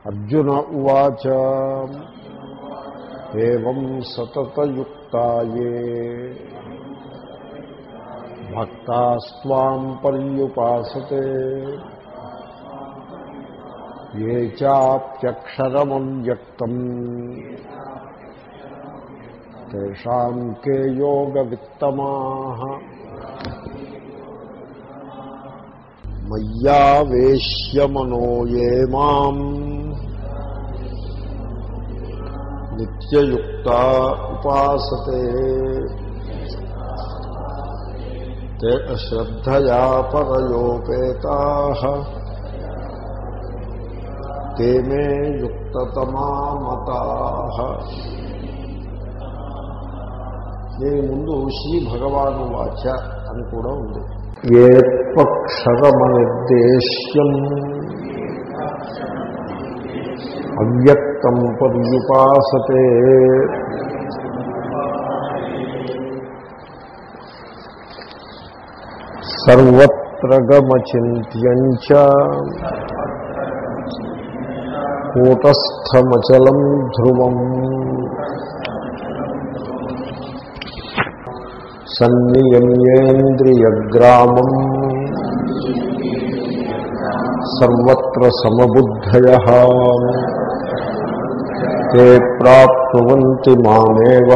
అర్జున ఉవాచ ఏం సతతయుక్తాయే భక్తాస్వాం పర్యుపాసతే ఏ చాప్యక్షరమవ్యక్తం తేషాం కే యోగవిత్తమా మయ్యావేశ్యమనో ఏ మాం నిత్యయుక్త ఉపాసతే ते श्रद्धया परयोपेताः ते मे యుక్తతమామతాః దీని ముందు శ్రీ భగవాను వాచ అని కూడా ఉంది ఏత్పక్షరమనిర్దేశ్యం అవ్యక్తం పర్యుపాసతే సర్వత్ర గమచింత్యం కూటస్థమచలం ధ్రువం సన్నియమ్యేంద్రియగ్రామం సర్వత్ర సమబుద్ధయ తే ప్రాప్నువంతి మామేవ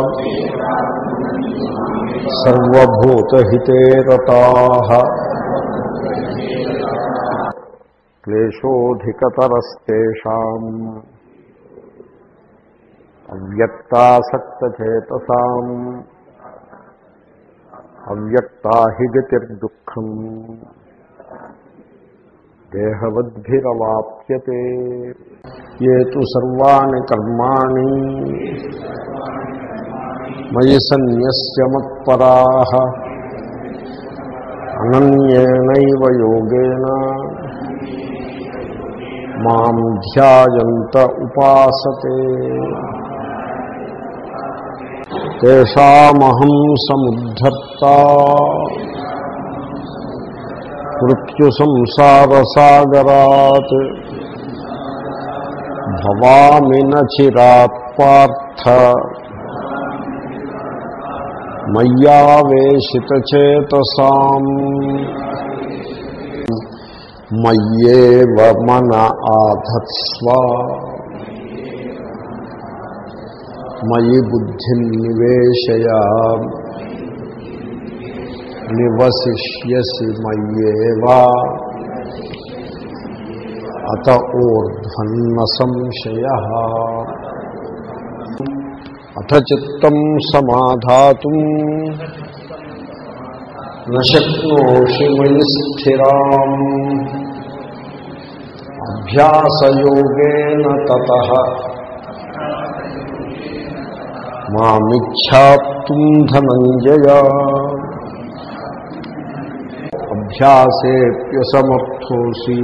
సర్వభూతహితే రతాః క్లేశోధికతరస్తేషాం అవ్యక్తాసక్తచేతసాం అవ్యక్తా హి గతిర్దుఃఖం దేహవద్భిరవాప్యతే ఏ తు సర్వాణి కర్మాణి మయి సన్యస్య మత్పరా అనన్యేనైవ యోగేన మాం ధ్యాయంత ఉపాసతే తేషామహం సముద్ధర్త మృత్యు సంసారసాగరాత్ భవామి నచిరాత్ పార్థ మయ్యావేశితచేతసాం మయ్యేవ మన ఆధత్స్వ మయి బుద్ధిం నివేశయ నివసిష్యసి మయ్యేవా అత ఊర్ధ్వన్న సంశయ అథ చిత్తం సమాధాతుం నశక్నోషి మయి స్థిరాం అభ్యాసయోగేన తత మామిచ్ఛాప్తుం ధనంజయ అభ్యాసేప్యసమర్థోసి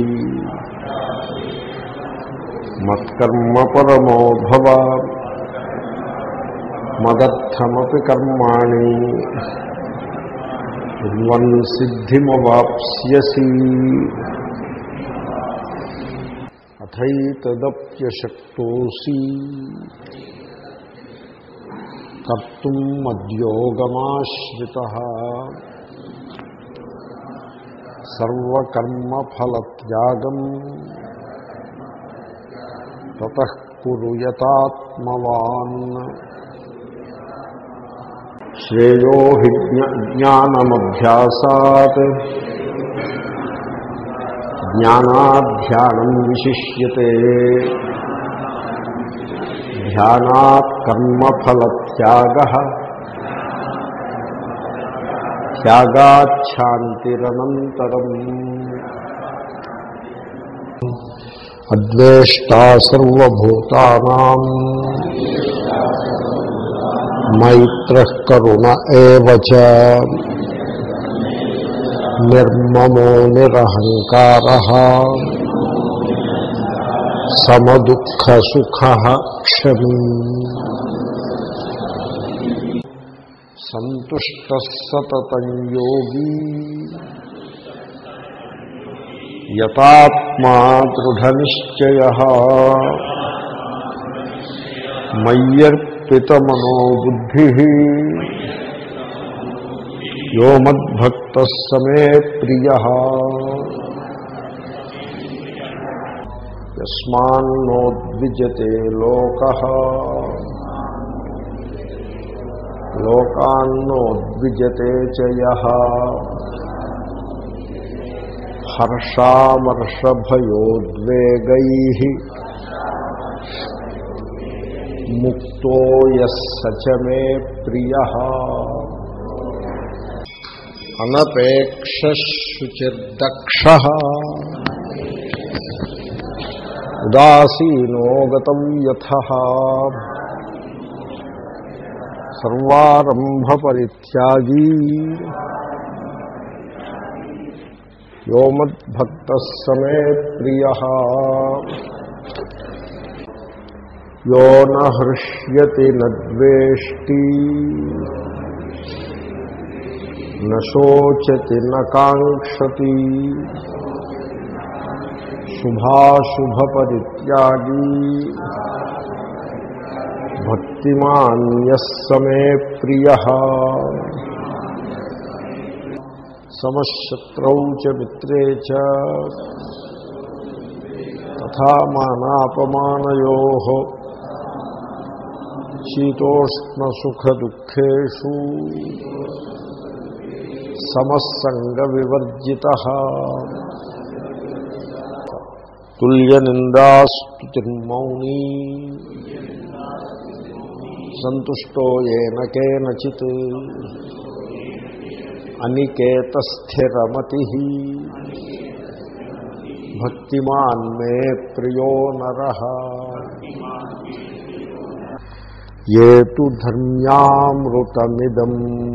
మత్కర్మ పరమో భవ మదర్థమపి కర్మాణి కుర్వన్ సిద్ధిమవాప్స్యసి అథైతదప్యశక్తోసి కర్తుం మద్యోగమాశ్రిత సర్వకర్మఫలత్యాగం తతః కురు యతాత్మవాన్ శ్రేయో హి జ్ఞానమభ్యాసాత్ జ్ఞానాధ్యానం విశిష్యతే ధ్యానాత్ కర్మఫలత్యాగ త్యాగాచ్ఛాంతిరనంతరం అద్వేష్టా సర్వభూతానాం మైత్ర కరుణ ఏవ చ నిర్మమో నిరహంకార సమదుఃఖసుఖ క్షమీ సంతుష్ట సతతం యోగీ యథాత్మ మదాత్మా దృఢనిశ్చయ మయ్యర్పితమనో బుద్ధి యో మద్భక్త సమే ప్రియ యస్మాన్నోద్విజతే లోక లోకాన్నోద్విజతే చ యః హర్షామర్షభయోద్వేగై ముక్తో యచ్చ మే ప్రియ అనపేక్షశుచిర్దక్ష ఉదాసీనో గతం యథ సర్వారంభ పరిత్యాగీ యో మద్భక్త సమే ప్రియ యో నృష్యతి నద్వేష్టి నోచతి నాంక్షతి శుభాశుభపరిత్యాగీ భక్తిమాన్యసమే ప్రియ సమశత్రౌ చ మిత్రే చ తథా మానాపమానయో శీతోష్ణసుఖదుఃఖేషు సమస్సంగ వివర్జిత తుల్యనిందాస్తుతిర్మౌనీ సంతుష్టో ఏన కేనచిత్ అనికేతస్థిరమతి భక్తిమాన్ మే ప్రియో నర ఏ తు ధర్మ్యామృతమిదం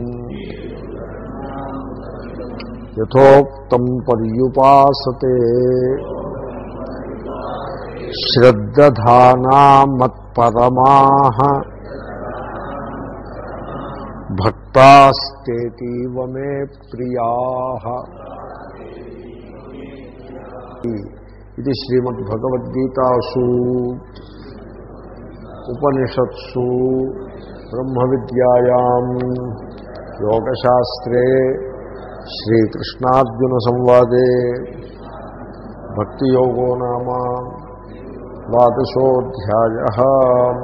యథోక్తం పర్యుపాసతే శ్రద్ధానా మత్పరమా భక్తాస్తేతీవ మే ప్రియా ఇది శ్రీమద్భగవద్గీతాసు ఉపనిషత్సు బ్రహ్మ విద్యాయాం యోగశాస్త్రే శ్రీకృష్ణార్జున సంవాదే భక్తియోగో నామ ద్వాదశోధ్యాయ